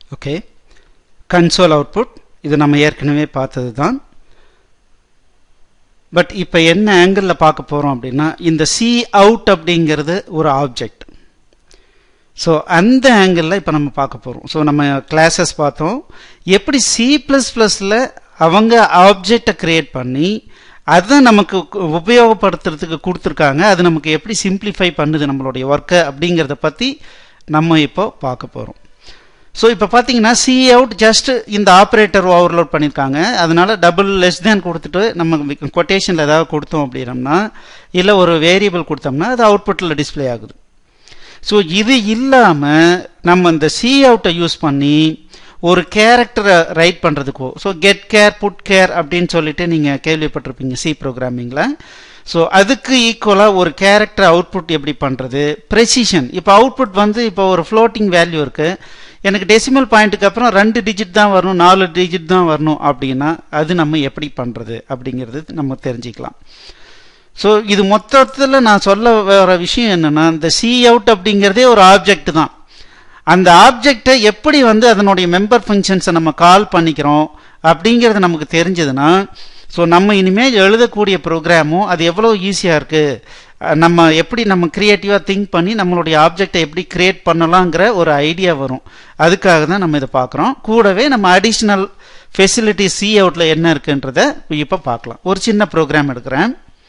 okay console output இது நம்ம ஏற்கனவே பார்த்தது தான் பட் இப்போ என்ன ஆங்கிளில் பார்க்க போகிறோம் அப்படின்னா இந்த சி அவுட் அப்படிங்கிறது ஒரு ஆப்ஜெக்ட் ஸோ அந்த ஆங்கிளில் இப்போ நம்ம பார்க்க போகிறோம் ஸோ நம்ம கிளாஸஸ் பார்த்தோம் எப்படி சி ப்ளஸ் ப்ளஸில் அவங்க ஆப்ஜெக்டை க்ரியேட் பண்ணி அதை நமக்கு உபயோகப்படுத்துறதுக்கு கொடுத்துருக்காங்க அது நமக்கு எப்படி சிம்பிளிஃபை பண்ணுது நம்மளுடைய ஒர்க்கை அப்படிங்கிறத பற்றி நம்ம இப்போ பார்க்க போகிறோம் ஸோ இப்போ பார்த்தீங்கன்னா சி அவுட் ஜஸ்ட் இந்த ஆப்ரேட்டர் ஓவர்லோட் பண்ணியிருக்காங்க அதனால டபுள் லெஸ் தேன் கொடுத்துட்டு நம்ம கொட்டேஷனில் ஏதாவது கொடுத்தோம் அப்படின்னம்னா இல்லை ஒரு வேரியபிள் கொடுத்தோம்னா அது அவுட்புட்டில் டிஸ்பிளே ஆகுது ஸோ இது இல்லாமல் நம்ம இந்த சி அவுட்டை யூஸ் பண்ணி ஒரு கேரக்டரை ரைட் பண்ணுறதுக்கோ so get char put char அப்படின்னு சொல்லிட்டு நீங்கள் கேள்விப்பட்டிருப்பீங்க சி ப்ரோக்ராமிங்கில் ஸோ அதுக்கு ஈக்குவலாக ஒரு கேரக்டர் அவுட்புட் எப்படி பண்ணுறது ப்ரெசிஷன் இப்போ அவுட்புட் வந்து இப்போ ஒரு ஃப்ளோட்டிங் வேல்யூ இருக்குது எனக்கு டெசிமல் பாயிண்ட்டுக்கு அப்புறம் ரெண்டு டிஜிட் தான் வரணும் நாலு டிஜிட் தான் வரணும் அப்படின்னா அது நம்ம எப்படி பண்ணுறது அப்படிங்கிறது நம்ம தெரிஞ்சுக்கலாம் ஸோ இது மொத்தத்தில் நான் சொல்ல வர விஷயம் என்னென்னா இந்த சி அவுட் அப்படிங்கிறதே ஒரு ஆப்ஜெக்ட் தான் அந்த ஆப்ஜெக்டை எப்படி வந்து அதனுடைய மெம்பர் ஃபங்க்ஷன்ஸை நம்ம கால் பண்ணிக்கிறோம் அப்படிங்கிறது நமக்கு தெரிஞ்சதுன்னா ஸோ நம்ம இனிமேல் எழுதக்கூடிய ப்ரோக்ராமும் அது எவ்வளோ ஈஸியாக இருக்குது நம்ம எப்படி நம்ம க்ரியேட்டிவாக திங்க் பண்ணி நம்மளுடைய ஆப்ஜெக்டை எப்படி க்ரியேட் பண்ணலாங்கிற ஒரு ஐடியா வரும் அதுக்காக தான் நம்ம இதை பார்க்குறோம் கூடவே நம்ம அடிஷ்னல் ஃபெசிலிட்டி சி அவுட்டில் என்ன இருக்குன்றத இப்போ பார்க்கலாம் ஒரு சின்ன ப்ரோக்ராம் எடுக்கிறேன்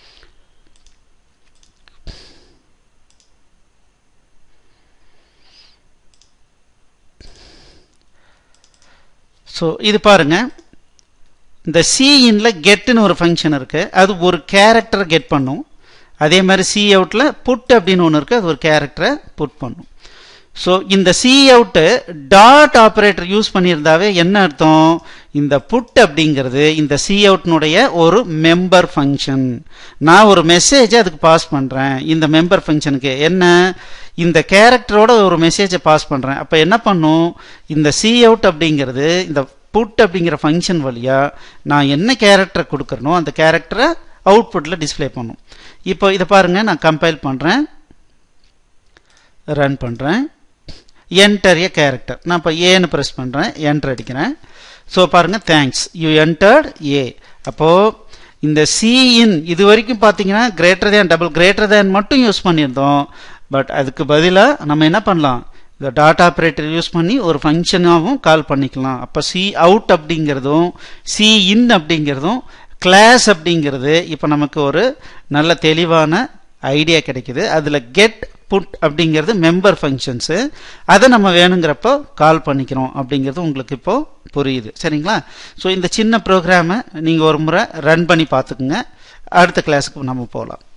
ஸோ இது பாருங்க இந்த சிஇன்ல கெட்டுன்னு ஒரு ஃபங்க்ஷன் இருக்கு அது ஒரு கேரக்டரை கெட் பண்ணும் அதே மாதிரி சி அவுட்டில் புட் அப்படின்னு ஒன்று இருக்குது அது ஒரு கேரக்டரை புட் பண்ணும் ஸோ இந்த C out dot operator use பண்ணியிருந்தாவே என்ன அர்த்தம் இந்த புட் அப்படிங்கிறது இந்த சி அவுட்னுடைய ஒரு மெம்பர் ஃபங்க்ஷன் நான் ஒரு மெசேஜை அதுக்கு பாஸ் பண்ணுறேன் இந்த மெம்பர் ஃபங்க்ஷனுக்கு என்ன இந்த கேரக்டரோட ஒரு மெசேஜை பாஸ் பண்ணுறேன் அப்போ என்ன பண்ணும் இந்த சி அவுட் அப்படிங்கிறது இந்த புட் அப்படிங்கிற ஃபங்க்ஷன் வழியாக நான் என்ன கேரக்டரை கொடுக்குறனோ அந்த கேரக்டரை அவுட்புட்டில் டிஸ்பிளே பண்ணும் இப்போ இதை பாருங்கள் நான் கம்பைல் பண்ணுறேன் ரன் பண்ணுறேன் என்டர் ஏ கேரக்டர் நான் இப்போ ஏன்னு ப்ரெஸ் பண்ணுறேன் என்டர் அடிக்கிறேன் ஸோ பாருங்கள் தேங்க்ஸ் யூ என்டர்ட் ஏ அப்போது இந்த சிஇன் இது வரைக்கும் பார்த்தீங்கன்னா greater than double greater than மட்டும் யூஸ் பண்ணியிருந்தோம் பட் அதுக்கு பதிலாக நம்ம என்ன பண்ணலாம் இந்த டாட் ஆப்ரேட்டர் யூஸ் பண்ணி ஒரு ஃபங்க்ஷனாகவும் கால் பண்ணிக்கலாம் அப்போ சி அவுட் அப்படிங்கிறதும் சி இன் அப்படிங்கிறதும் கிளாஸ் அப்படிங்கிறது இப்போ நமக்கு ஒரு நல்ல தெளிவான ஐடியா கிடைக்குது அதில் கெட் புட் அப்படிங்கிறது மெம்பர் ஃபங்க்ஷன்ஸு அதை நம்ம வேணுங்கிறப்போ கால் பண்ணிக்கிறோம் அப்படிங்கிறது உங்களுக்கு இப்போ புரியுது சரிங்களா ஸோ இந்த சின்ன ப்ரோக்ராமை நீங்கள் ஒரு முறை ரன் பண்ணி பார்த்துக்குங்க அடுத்த கிளாஸுக்கு நம்ம போகலாம்